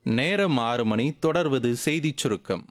நேரம் ஆறு மணி தொடர்வது செய்திச் சுருக்கம்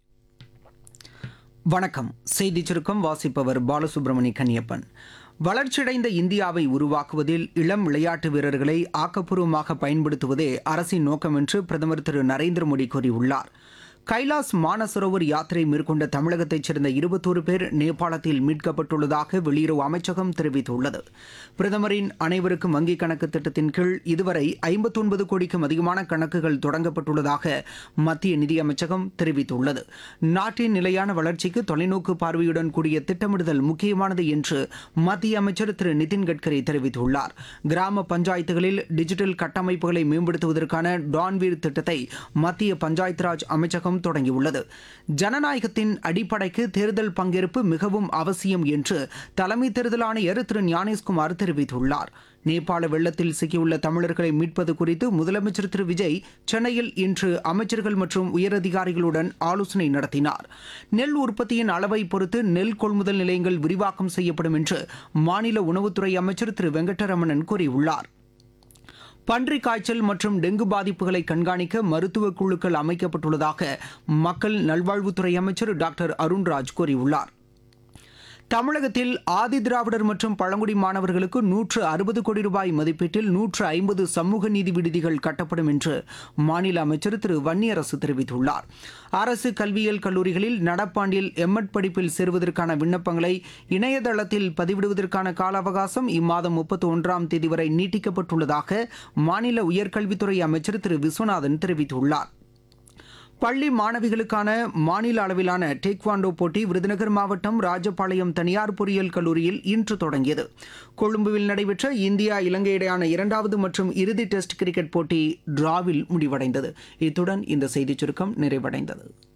வணக்கம் செய்திச் சுருக்கம் வாசிப்பவர் பாலசுப்ரமணி கன்னியப்பன் வளர்ச்சியடைந்த இந்தியாவை உருவாக்குவதில் இளம் விளையாட்டு வீரர்களை ஆக்கப்பூர்வமாக பயன்படுத்துவதே அரசின் நோக்கம் என்று பிரதமர் திரு நரேந்திர மோடி கூறியுள்ளார் கைலாஸ் மானசரோவர் யாத்திரை மேற்கொண்ட தமிழகத்தைச் சேர்ந்த இருபத்தோரு பேர் நேபாளத்தில் மீட்கப்பட்டுள்ளதாக வெளியுறவு அமைச்சகம் தெரிவித்துள்ளது பிரதமரின் அனைவருக்கும் வங்கிக் கணக்கு திட்டத்தின் கீழ் இதுவரை ஐம்பத்தொன்பது கோடிக்கும் அதிகமான கணக்குகள் தொடங்கப்பட்டுள்ளதாக மத்திய நிதியமைச்சகம் தெரிவித்துள்ளது நாட்டின் நிலையான வளர்ச்சிக்கு தொலைநோக்கு பார்வையுடன் கூடிய திட்டமிடுதல் முக்கியமானது என்று மத்திய அமைச்சர் திரு நிதின் கட்கரி தெரிவித்துள்ளார் கிராம பஞ்சாயத்துகளில் டிஜிட்டல் கட்டமைப்புகளை மேம்படுத்துவதற்கான டான்வீர் திட்டத்தை மத்திய பஞ்சாயத்து ராஜ் அமைச்சகம் தொடங்கியுள்ளது ஜனநாயகத்தின் அடிப்படைக்கு தேர்தல் பங்கேற்பு மிகவும் அவசியம் என்று தலைமை தேர்தல் ஆணையர் திரு ஞானேஷ்குமார் தெரிவித்துள்ளார் நேபாள வெள்ளத்தில் சிக்கியுள்ள தமிழர்களை மீட்பது குறித்து முதலமைச்சர் திரு விஜய் சென்னையில் இன்று அமைச்சர்கள் மற்றும் உயரதிகாரிகளுடன் ஆலோசனை நடத்தினார் நெல் உற்பத்தியின் அளவை பொறுத்து நெல் கொள்முதல் நிலையங்கள் விரிவாக்கம் செய்யப்படும் என்று மாநில உணவுத்துறை அமைச்சர் திரு வெங்கட்டரமணன் கூறியுள்ளார் பன்றிக் காய்ச்சல் மற்றும் டெங்கு பாதிப்புகளை கண்காணிக்க மருத்துவ குழுக்கள் அமைக்கப்பட்டுள்ளதாக மக்கள் நல்வாழ்வுத்துறை அமைச்சர் டாக்டர் அருண்ராஜ் கூறியுள்ளார் தமிழகத்தில் ஆதி திராவிடர் மற்றும் பழங்குடி மாணவர்களுக்கு நூற்று அறுபது கோடி ரூபாய் மதிப்பீட்டில் நூற்று ஐம்பது சமூக நீதி விடுதிகள் கட்டப்படும் என்று மாநில அமைச்சர் திரு வன்னியரசு தெரிவித்துள்ளார் அரசு கல்வியியல் கல்லூரிகளில் நடப்பாண்டில் எம்எட் படிப்பில் சேருவதற்கான விண்ணப்பங்களை இணையதளத்தில் பதிவிடுவதற்கான கால அவகாசம் இம்மாதம் முப்பத்தி ஒன்றாம் தேதி வரை நீட்டிக்கப்பட்டுள்ளதாக மாநில உயர்கல்வித்துறை அமைச்சர் திரு விஸ்வநாதன் தெரிவித்துள்ளார் பள்ளி மாணவிகளுக்கான மாநில அளவிலான டேக்வாண்டோ போட்டி விருதுநகர் மாவட்டம் ராஜபாளையம் தனியார் பொறியியல் கல்லூரியில் இன்று தொடங்கியது கொழும்புவில் நடைபெற்ற இந்தியா இலங்கை இடையான இரண்டாவது மற்றும் இறுதி டெஸ்ட் கிரிக்கெட் போட்டி டிராவில் முடிவடைந்தது இத்துடன் இந்த செய்திச் சுருக்கம் நிறைவடைந்தது